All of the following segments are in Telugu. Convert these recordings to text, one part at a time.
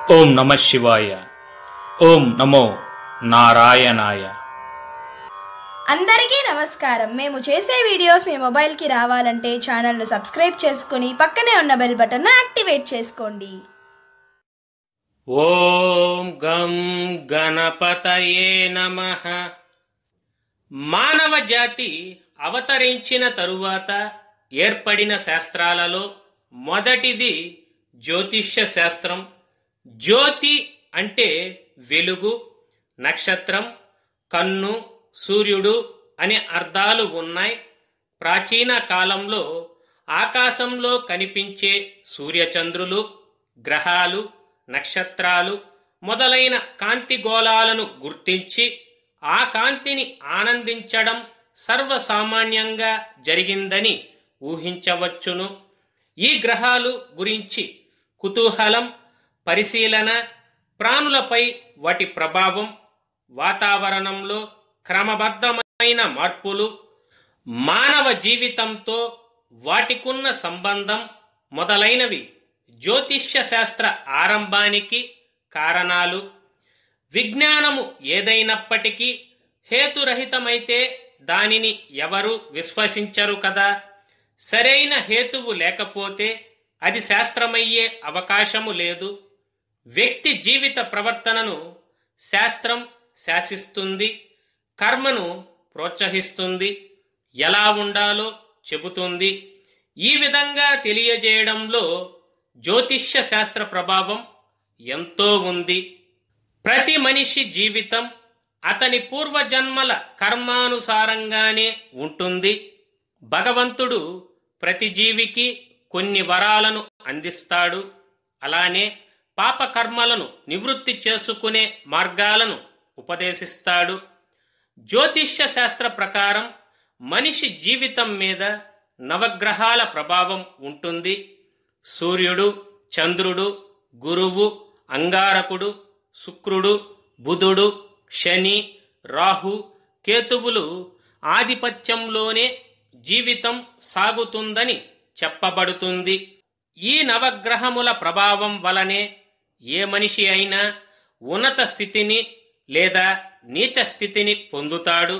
ఓం నమ శివాయ ఓం నమో నారాయణాయ అందరికీ నమస్కారం మేము చేసే వీడియోస్ మీ మొబైల్కి రావాలంటే ఛానల్ను సబ్స్క్రైబ్ చేసుకుని పక్కనే ఉన్న బెల్ బటన్ను యాక్టివేట్ చేసుకోండి ఓం గం గణపతయే నమ మానవ జాతి అవతరించిన తరువాత ఏర్పడిన శాస్త్రాలలో మొదటిది జ్యోతిష్య శాస్త్రం జ్యోతి అంటే వెలుగు నక్షత్రం కన్ను సూర్యుడు అనే అర్థాలు ఉన్నాయి ప్రాచీన కాలంలో ఆకాశంలో కనిపించే సూర్యచంద్రులు గ్రహాలు నక్షత్రాలు మొదలైన కాంతిగోళాలను గుర్తించి ఆ కాంతిని ఆనందించడం సర్వసామాన్యంగా జరిగిందని ఊహించవచ్చును ఈ గ్రహాలు గురించి కుతూహలం పరిశీలన ప్రాణులపై వాటి ప్రభావం వాతావరణంలో క్రమబద్ధమైన మార్పులు మానవ జీవితంతో వాటికున్న సంబంధం మొదలైనవి జ్యోతిష్య శాస్త్ర ఆరంభానికి కారణాలు విజ్ఞానము ఏదైనప్పటికీ హేతురహితమైతే దానిని ఎవరు విశ్వసించరు కదా సరైన హేతువు లేకపోతే అది శాస్త్రమయ్యే అవకాశము లేదు వ్యక్తి జీవిత ప్రవర్తనను శాస్త్రం శాసిస్తుంది కర్మను ప్రోత్సహిస్తుంది ఎలా ఉండాలో చెబుతుంది ఈ విధంగా తెలియజేయడంలో జ్యోతిష్య శాస్త్ర ప్రభావం ఎంతో ఉంది ప్రతి మనిషి జీవితం అతని పూర్వజన్మల కర్మానుసారంగానే ఉంటుంది భగవంతుడు ప్రతి జీవికి కొన్ని వరాలను అందిస్తాడు అలానే పాపకర్మలను నివృత్తి చేసుకునే మార్గాలను ఉపదేశిస్తాడు జ్యోతిష్య శాస్త్ర ప్రకారం మనిషి జీవితం మీద నవగ్రహాల ప్రభావం ఉంటుంది సూర్యుడు చంద్రుడు గురువు అంగారకుడు శుక్రుడు బుధుడు శని రాహు కేతువులు ఆధిపత్యంలోనే జీవితం సాగుతుందని చెప్పబడుతుంది ఈ నవగ్రహముల ప్రభావం వలనే ఏ మనిషి అయినా ఉన్నత స్థితిని లేదా నీచ స్థితిని పొందుతాడు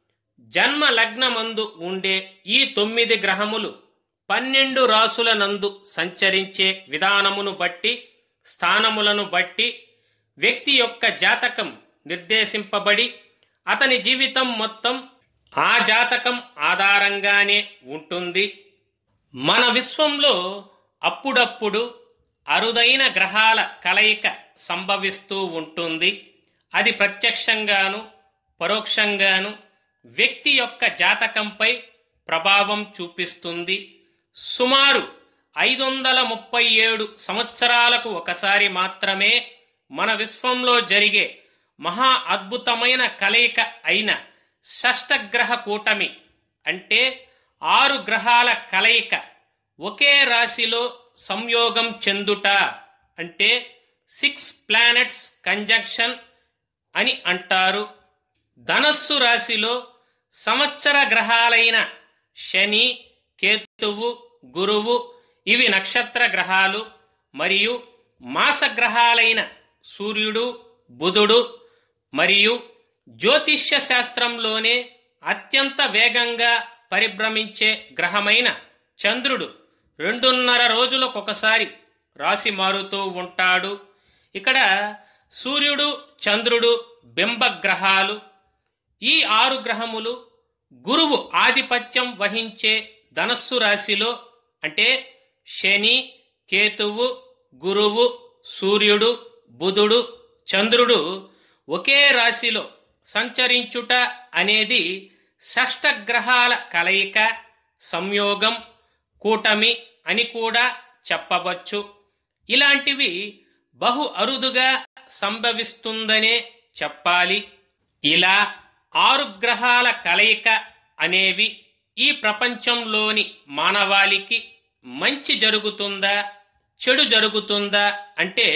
జన్మ లగ్నమందు ఉండే ఈ తొమ్మిది గ్రహములు పన్నెండు రాసుల నందు సంచరించే విధానమును బట్టి స్థానములను బట్టి వ్యక్తి యొక్క జాతకం నిర్దేశింపబడి అతని జీవితం మొత్తం ఆ జాతకం ఆధారంగానే ఉంటుంది మన విశ్వంలో అప్పుడప్పుడు అరుదైన గ్రహాల కలయిక సంభవిస్తూ ఉంటుంది అది ప్రత్యక్షంగాను పరోక్షంగాను వ్యక్తి యొక్క జాతకంపై ప్రభావం చూపిస్తుంది సుమారు ఐదు వందల ముప్పై ఏడు సంవత్సరాలకు ఒకసారి మాత్రమే మన విశ్వంలో జరిగే మహా అద్భుతమైన కలయిక అయిన షష్టగ్రహ కూటమి అంటే ఆరు గ్రహాల కలయిక ఒకే రాశిలో సంయోగం చెందుట అంటే సిక్స్ ప్లానెట్స్ కంజంక్షన్ అని అంటారు ధనస్సు రాశిలో సంవత్సర గ్రహాలైన శని కేతువు గురువు ఇవి నక్షత్ర గ్రహాలు మరియు మాస గ్రహాలైన సూర్యుడు బుధుడు మరియు జ్యోతిష్య శాస్త్రంలోనే అత్యంత వేగంగా పరిభ్రమించే గ్రహమైన చంద్రుడు రెండున్నర రోజులకొకసారి రాశి మారుతూ ఉంటాడు ఇక్కడ సూర్యుడు చంద్రుడు బింబగ్రహాలు ఈ ఆరు గ్రహములు గురువు ఆధిపత్యం వహించే ధనస్సు రాశిలో అంటే శని కేతువు గురువు సూర్యుడు బుధుడు చంద్రుడు ఒకే రాశిలో సంచరించుట అనేది షష్టగ్రహాల కలయిక సంయోగం కూటమి అని కూడా చెప్పవచ్చు ఇలాంటివి బహు అరుదుగా సంభవిస్తుందనే చెప్పాలి ఇలా ఆరు గ్రహాల కలయిక అనేవి ఈ ప్రపంచంలోని మానవాళికి మంచి జరుగుతుందా చెడు జరుగుతుందా అంటే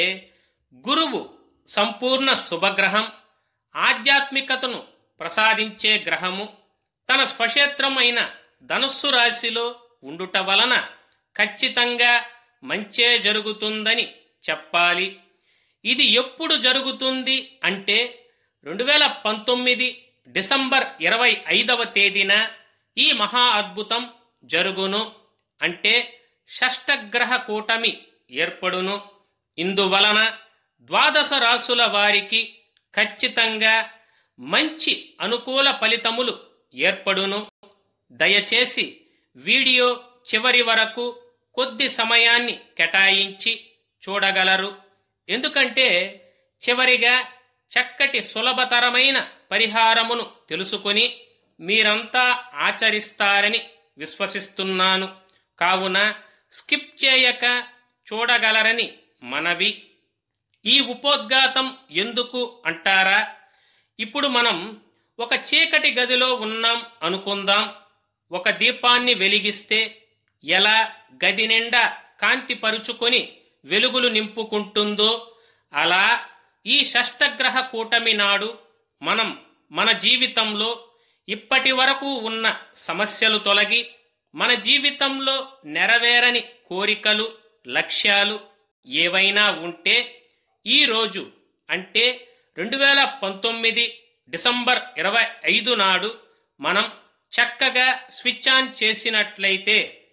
గురువు సంపూర్ణ శుభగ్రహం ఆధ్యాత్మికతను ప్రసాదించే గ్రహము తన స్వక్షేత్రమైన ధనుస్సు రాశిలో ఉండుట వలన ఖచ్చితంగా మంచే జరుగుతుందని చెప్పాలి ఇది ఎప్పుడు జరుగుతుంది అంటే రెండు వేల పంతొమ్మిది డిసెంబర్ ఇరవై ఐదవ తేదీన ఈ మహా అద్భుతం జరుగును అంటే షష్టగ్రహ కూటమి ఏర్పడును ఇందువలన ద్వాదశ రాసుల వారికి ఖచ్చితంగా మంచి అనుకూల ఫలితములు ఏర్పడును దయచేసి వీడియో చివరి వరకు కొద్ది సమయాన్ని కేటాయించి చూడగలరు ఎందుకంటే చివరిగా చక్కటి సులభతరమైన పరిహారమును తెలుసుకొని మీరంతా ఆచరిస్తారని విశ్వసిస్తున్నాను కావున స్కిప్ చేయక చూడగలరని మనవి ఈ ఉపోద్ఘాతం ఎందుకు అంటారా ఇప్పుడు మనం ఒక చీకటి గదిలో ఉన్నాం అనుకుందాం ఒక దీపాన్ని వెలిగిస్తే ఎలా గది నిండా కాంతి పరుచుకొని వెలుగులు నింపుకుంటుందో అలా ఈ షష్టగ్రహ కూటమి నాడు మనం మన జీవితంలో ఇప్పటి వరకు ఉన్న సమస్యలు తొలగి మన జీవితంలో నెరవేరని కోరికలు లక్ష్యాలు ఏవైనా ఉంటే ఈ రోజు అంటే రెండు వేల పంతొమ్మిది డిసెంబర్ ఇరవై ఐదు నాడు మనం చక్కగా స్విచ్ ఆన్ చేసినట్లయితే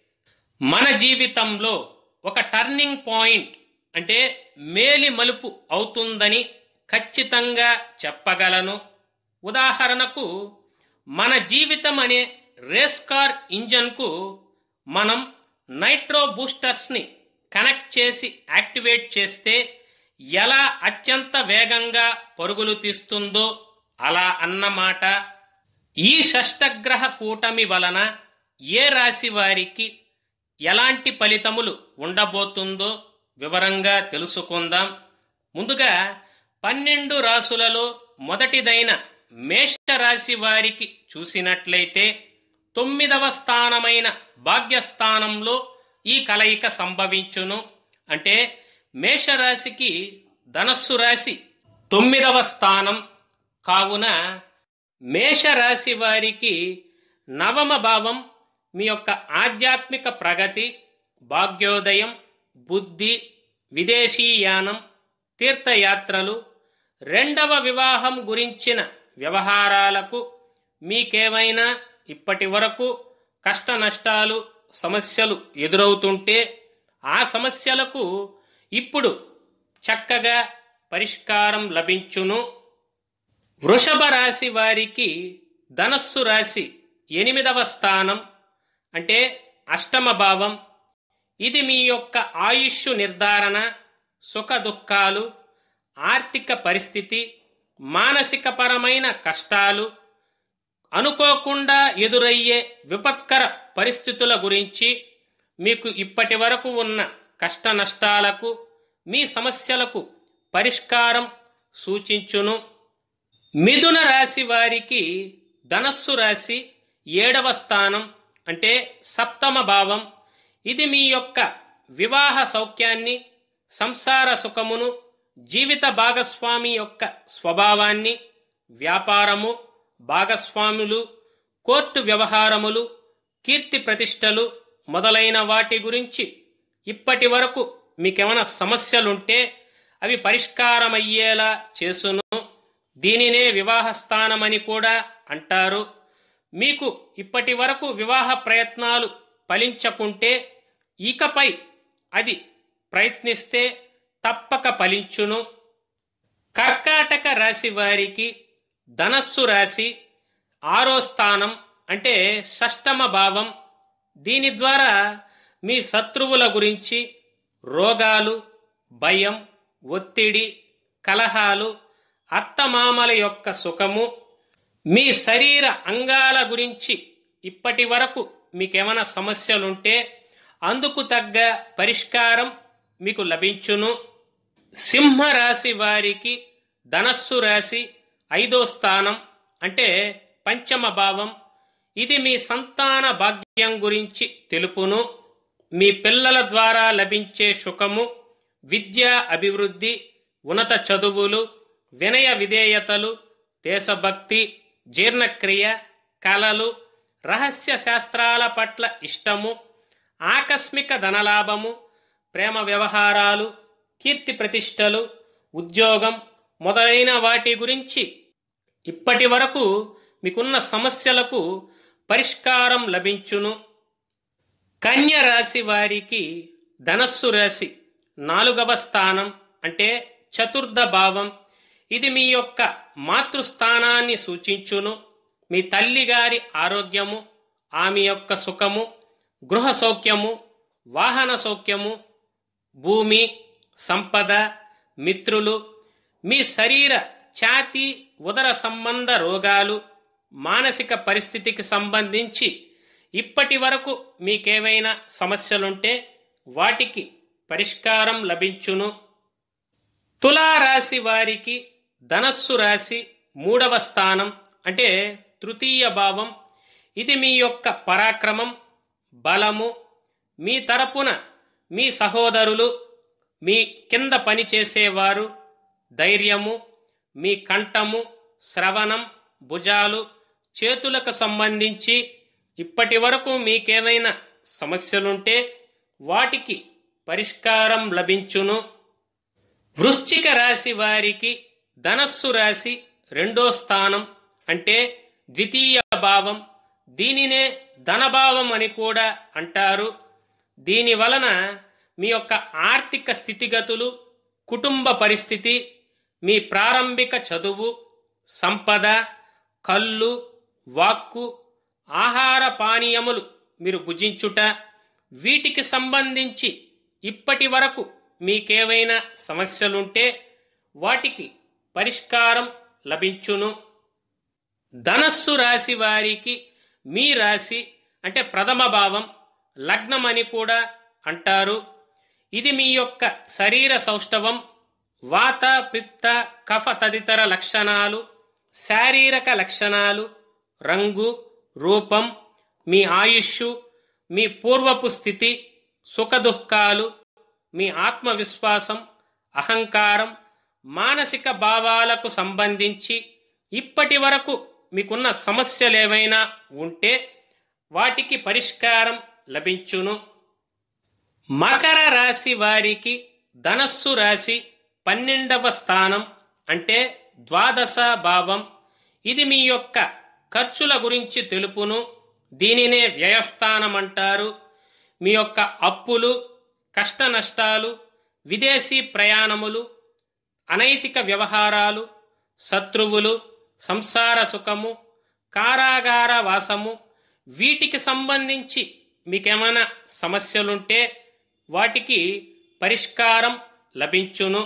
మన జీవితంలో ఒక టర్నింగ్ పాయింట్ అంటే మేలి మలుపు అవుతుందని ఖచ్చితంగా చెప్పగలను ఉదాహరణకు మన జీవితం అనే రేస్ కార్ ఇంజన్కు మనం నైట్రో బూస్టర్స్ని కనెక్ట్ చేసి యాక్టివేట్ చేస్తే ఎలా అత్యంత వేగంగా పరుగులు తీస్తుందో అలా అన్నమాట ఈ షష్టగ్రహ కూటమి వలన ఏ రాశి వారికి ఎలాంటి ఫలితములు ఉండబోతుందో వివరంగా తెలుసుకుందాం ముందుగా పన్నెండు రాసులలో మొదటిదైన మేష రాశి వారికి చూసినట్లయితే తొమ్మిదవ స్థానమైన భాగ్యస్థానంలో ఈ కలయిక సంభవించును అంటే మేషరాశికి ధనస్సు రాశి తొమ్మిదవ స్థానం కావున మేషరాశి వారికి నవమ భావం మీ యొక్క ఆధ్యాత్మిక ప్రగతి భాగ్యోదయం బుద్ధి విదేశీయానం తీర్థయాత్రలు రెండవ వివాహం గురించిన వ్యవహారాలకు మీకేమైనా ఇప్పటి వరకు కష్ట నష్టాలు సమస్యలు ఎదురవుతుంటే ఆ సమస్యలకు ఇప్పుడు చక్కగా పరిష్కారం లభించును వృషభ రాశి వారికి ధనస్సు రాశి ఎనిమిదవ స్థానం అంటే అష్టమ భావం ఇది మీ యొక్క ఆయుష్ నిర్ధారణ సుఖ దుఃఖాలు ఆర్థిక పరిస్థితి మానసిక పరమైన కష్టాలు అనుకోకుండా ఎదురయ్యే విపత్కర పరిస్థితుల గురించి మీకు ఇప్పటి వరకు ఉన్న కష్ట నష్టాలకు మీ సమస్యలకు పరిష్కారం సూచించును మిథున రాశి వారికి ధనస్సు రాశి ఏడవ స్థానం అంటే సప్తమ భావం ఇది మీ యొక్క వివాహ సౌఖ్యాన్ని సంసార సుఖమును జీవిత భాగస్వామి యొక్క స్వభావాన్ని వ్యాపారము భాగస్వాములు కోర్టు వ్యవహారములు కీర్తి ప్రతిష్టలు మొదలైన వాటి గురించి ఇప్పటి వరకు మీకేమైనా సమస్యలుంటే అవి పరిష్కారమయ్యేలా చేసును దీనినే వివాహ స్థానమని కూడా అంటారు మీకు ఇప్పటి వరకు వివాహ ప్రయత్నాలు ఫలించకుంటే ఇకపై అది ప్రయత్నిస్తే తప్పక ఫలించును కర్కాటక రాశి వారికి ధనస్సు రాశి ఆరో స్థానం అంటే షష్టమ భావం దీని ద్వారా మీ శత్రువుల గురించి రోగాలు భయం ఒత్తిడి కలహాలు అత్తమామల యొక్క సుఖము మీ శరీర అంగాల గురించి ఇప్పటి వరకు మీకేమైనా సమస్యలుంటే అందుకు తగ్గ పరిష్కారం మీకు లభించును సింహరాశి వారికి ధనస్సు రాశి ఐదో స్థానం అంటే పంచమ భావం ఇది మీ సంతాన భాగ్యం గురించి తెలుపును మీ పిల్లల ద్వారా లభించే సుఖము విద్యా అభివృద్ధి ఉన్నత చదువులు వినయ విధేయతలు దేశభక్తి జీర్ణక్రియ కళలు రహస్య శాస్త్రాల పట్ల ఇష్టము ఆకస్మిక ధనలాభము ప్రేమ వ్యవహారాలు కీర్తి ప్రతిష్టలు ఉద్యోగం మొదలైన వాటి గురించి ఇప్పటి వరకు మీకున్న సమస్యలకు పరిష్కారం లభించును కన్య రాశి వారికి ధనస్సు రాశి నాలుగవ స్థానం అంటే చతుర్థ భావం ఇది మీ యొక్క మాతృస్థానాన్ని సూచించును మీ తల్లి గారి ఆరోగ్యము ఆమె యొక్క సుఖము గృహ సౌఖ్యము వాహన సౌఖ్యము భూమి సంపద మిత్రులు మీ శరీర ఛాతి ఉదర సంబంధ రోగాలు మానసిక పరిస్థితికి సంబంధించి ఇప్పటి వరకు మీకేవైనా సమస్యలుంటే వాటికి పరిష్కారం లభించును తులారాశి వారికి ధనస్సు రాశి మూడవ స్థానం అంటే తృతీయ భావం ఇది మీ యొక్క పరాక్రమం బలము మీ తరపున మీ సహోదరులు మీ కింద పనిచేసేవారు ధైర్యము మీ కంఠము శ్రవణం భుజాలు చేతులకు సంబంధించి ఇప్పటి వరకు మీకేమైనా సమస్యలుంటే వాటికి పరిష్కారం లభించును వృశ్చిక రాశి వారికి ధనస్సు రాశి రెండో స్థానం అంటే ద్వితీయ భావం దీనినే ధనభావం అని కూడా అంటారు దీని వలన మీ యొక్క ఆర్థిక స్థితిగతులు కుటుంబ పరిస్థితి మీ ప్రారంభిక చదువు సంపద కళ్ళు వాక్కు ఆహార పానీయములు మీరు భుజించుట వీటికి సంబంధించి ఇప్పటి వరకు మీకేవైనా సమస్యలుంటే వాటికి పరిష్కారం లభించును ధనస్సు రాశి వారికి మీ రాశి అంటే ప్రథమ భావం లగ్నం అని కూడా అంటారు ఇది మీ యొక్క శరీర సౌష్ఠవం వాత పిత్త కఫ తదితర లక్షణాలు శారీరక లక్షణాలు రంగు రూపం మీ ఆయుష్షు మీ పూర్వపు స్థితి సుఖదుఖాలు మీ ఆత్మవిశ్వాసం అహంకారం మానసిక భావాలకు సంబంధించి ఇప్పటి వరకు మీకున్న సమస్యలేవైనా ఉంటే వాటికి పరిష్కారం లభించును మకర రాశి వారికి ధనస్సు రాశి పన్నెండవ స్థానం అంటే ద్వాదశ భావం ఇది మీ యొక్క ఖర్చుల గురించి తెలుపును దీనినే వ్యయస్థానం అంటారు మీ యొక్క అప్పులు కష్ట నష్టాలు విదేశీ ప్రయాణములు అనైతిక వ్యవహారాలు శత్రువులు సంసార సుఖము కారాగార వాసము వీటికి సంబంధించి మీకేమైనా సమస్యలుంటే వాటికి పరిష్కారం లభించును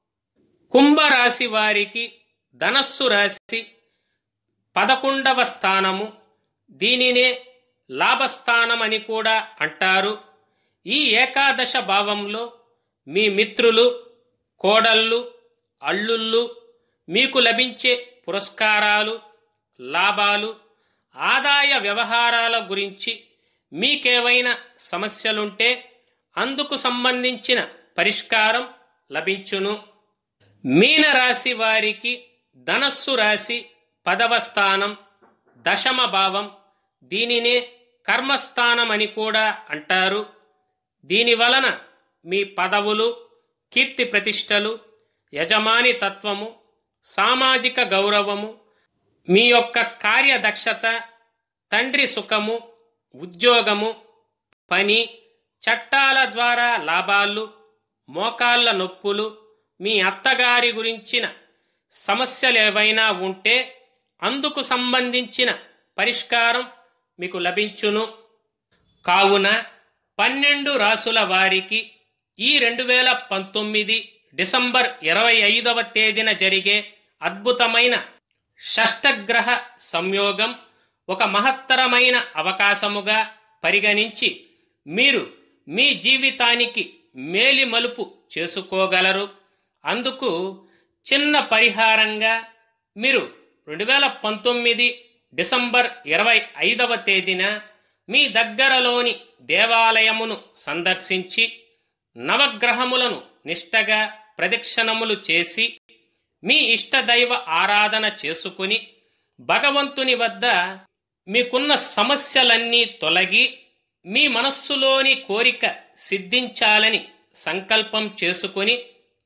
కుంభరాశి వారికి ధనస్సు రాశి పదకొండవ స్థానము దీనినే లాభస్థానం అని కూడా అంటారు ఈ ఏకాదశ భావంలో మీ మిత్రులు కోడళ్ళు అల్లుళ్ళు మీకు లభించే పురస్కారాలు లాభాలు ఆదాయ వ్యవహారాల గురించి మీకేవైనా సమస్యలుంటే అందుకు సంబంధించిన పరిష్కారం లభించును మీనరాశి వారికి ధనస్సు రాశి పదవ స్థానం దశమ భావం దీనినే కర్మస్థానం అని కూడా అంటారు దీని వలన మీ పదవులు కీర్తి ప్రతిష్టలు యజమాని తత్వము సామాజిక గౌరవము మీ యొక్క కార్యదక్షత తండ్రి సుఖము ఉద్యోగము పని చట్టాల ద్వారా లాభాలు మోకాళ్ళ నొప్పులు మీ అత్తగారి గురించిన సమస్యలేవైనా ఉంటే అందుకు సంబంధించిన పరిష్కారం మీకు లభించును కావున పన్నెండు రాసుల వారికి ఈ రెండు వేల పంతొమ్మిది డిసెంబర్ ఇరవై ఐదవ తేదీన జరిగే అద్భుతమైన షష్టగ్రహ సంయోగం ఒక మహత్తరమైన అవకాశముగా పరిగణించి మీరు మీ జీవితానికి మేలి మలుపు చేసుకోగలరు అందుకు చిన్న పరిహారంగా మీరు రెండు వేల పంతొమ్మిది డిసెంబర్ ఇరవై ఐదవ తేదీన మీ దగ్గరలోని దేవాలయమును సందర్శించి నవగ్రహములను నిష్టగా ప్రదక్షిణములు చేసి మీ ఇష్టదైవ ఆరాధన చేసుకుని భగవంతుని వద్ద మీకున్న సమస్యలన్నీ తొలగి మీ మనస్సులోని కోరిక సిద్ధించాలని సంకల్పం చేసుకుని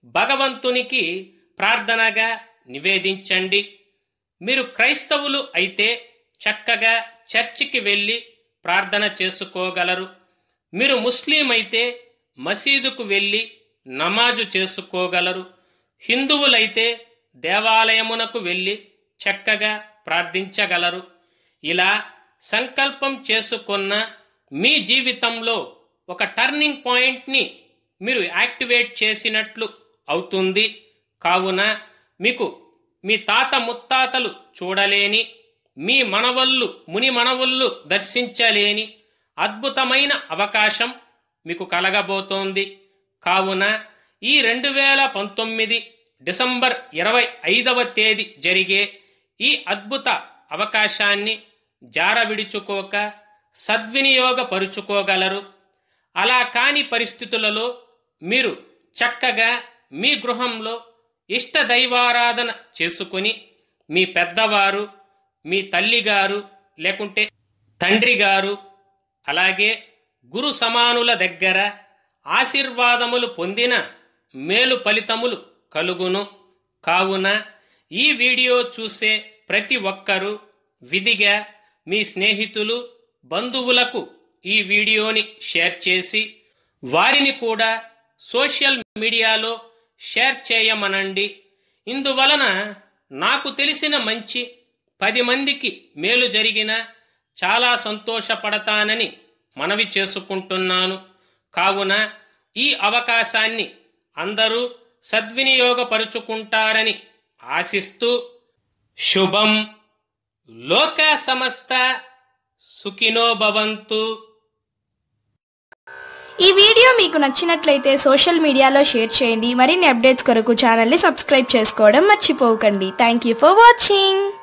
భగవంతునికి ప్రార్థనగా నివేదించండి మీరు క్రైస్తవులు అయితే చక్కగా చర్చికి వెళ్ళి ప్రార్థన చేసుకోగలరు మీరు ముస్లిం అయితే మసీదుకు వెళ్ళి నమాజు చేసుకోగలరు హిందువులైతే దేవాలయమునకు వెళ్ళి చక్కగా ప్రార్థించగలరు ఇలా సంకల్పం చేసుకున్న మీ జీవితంలో ఒక టర్నింగ్ పాయింట్ని మీరు యాక్టివేట్ చేసినట్లు అవుతుంది కావున మీకు మీ తాత ముత్తాతలు చూడలేని మీ మనవళ్ళు ముని మనవళ్ళు దర్శించలేని అద్భుతమైన అవకాశం మీకు కలగబోతోంది కావున ఈ రెండు వేల పంతొమ్మిది డిసెంబర్ ఇరవై ఐదవ తేదీ జరిగే ఈ అద్భుత అవకాశాన్ని జారవిడుచుకోక సద్వినియోగపరుచుకోగలరు అలా కాని పరిస్థితులలో మీరు చక్కగా మీ గృహంలో ఇష్ట దైవారాధన చేసుకుని మీ పెద్దవారు మీ తల్లిగారు లేకుంటే తండ్రి గారు అలాగే గురు సమానుల దగ్గర ఆశీర్వాదములు పొందిన మేలు ఫలితములు కలుగును కావున ఈ వీడియో చూసే ప్రతి ఒక్కరూ విధిగా మీ స్నేహితులు బంధువులకు ఈ వీడియోని షేర్ చేసి వారిని కూడా సోషల్ మీడియాలో షేర్ చేయమనండి ఇందువలన నాకు తెలిసిన మంచి పది మందికి మేలు జరిగిన చాలా సంతోషపడతానని మనవి చేసుకుంటున్నాను కావున ఈ అవకాశాన్ని అందరూ సద్వినియోగపరుచుకుంటారని ఆశిస్తూ శుభం లోక సమస్త సుఖినో భవంతు ఈ వీడియో మీకు నచ్చినట్లయితే సోషల్ మీడియాలో షేర్ చేయండి మరిన్ని అప్డేట్స్ కొరకు ఛానల్ని సబ్స్క్రైబ్ చేసుకోవడం మర్చిపోకండి థ్యాంక్ యూ ఫర్ వాచింగ్